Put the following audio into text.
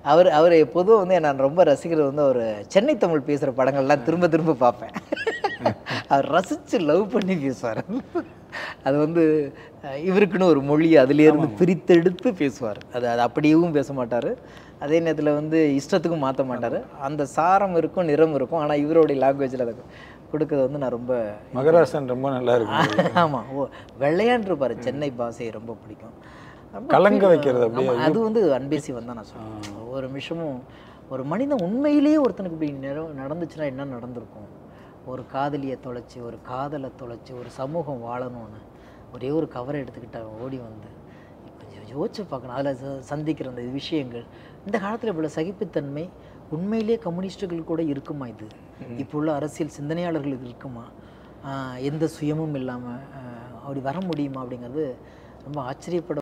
அவர் அவர் பொதுவாக வந்து நான் ரொம்ப ரசிக்கிறது வந்து அவர் சென்னை தமிழ் பேசுகிற படங்கள்லாம் திரும்ப திரும்ப பார்ப்பேன் அவர் ரசித்து லவ் பண்ணி பேசுவார் அது வந்து அஹ், இவருக்குன்னு ஒரு மொழி அதிலேருந்து பிரித்தெடுத்து பேசுவார் அது அது அப்படியும் பேச மாட்டார் அதே நேரத்தில் வந்து இஷ்டத்துக்கும் மாற்ற மாட்டார் அந்த சாரம் இருக்கும் நிறம் இருக்கும் ஆனால் இவருடைய லாங்குவேஜில் அதை கொடுக்கறது வந்து நான் ரொம்ப மகராசன் ரொம்ப நல்லா இருக்கு ஆமாம் ஓ வெள்ளையான் இருப்பார் சென்னை பாஷை ரொம்ப பிடிக்கும் ரொம்ப கலங்க feel- வைக்கிறது அப்படியே. ஆமா, அது வந்து அன்பேசி வந்தா நான் சொல்லுவேன் ஒவ்வொரு நிமிஷமும் ஒரு மனிதன் உண்மையிலேயே ஒருத்தனுக்கு இப்படி நிற- நடந்துச்சுன்னா என்ன நடந்திருக்கும் ஒரு காதலியை தொலைச்சி ஒரு காதலை தொலைச்சி ஒரு சமூகம் வாழணும்னு ஒரே ஒரு கவரை எடுத்துக்கிட்டு அவன் ஓடி வந்து கொஞ்சம் யோசிச்சு பார்க்கணும் அதில் சந்திக்கிற அந்த விஷயங்கள் இந்த காலத்தில் இவ்வளோ சகிப்புத்தன்மை உண்மையிலேயே கம்யூனிஸ்டுகள் கூட இருக்குமா இது இப்போ உள்ள அரசியல் சிந்தனையாளர்களுக்கு இருக்குமா ஆஹ் எந்த சுயமும் இல்லாமல் அப்படி வர முடியுமா அப்படிங்கிறது ரொம்ப ஆச்சரியப்பட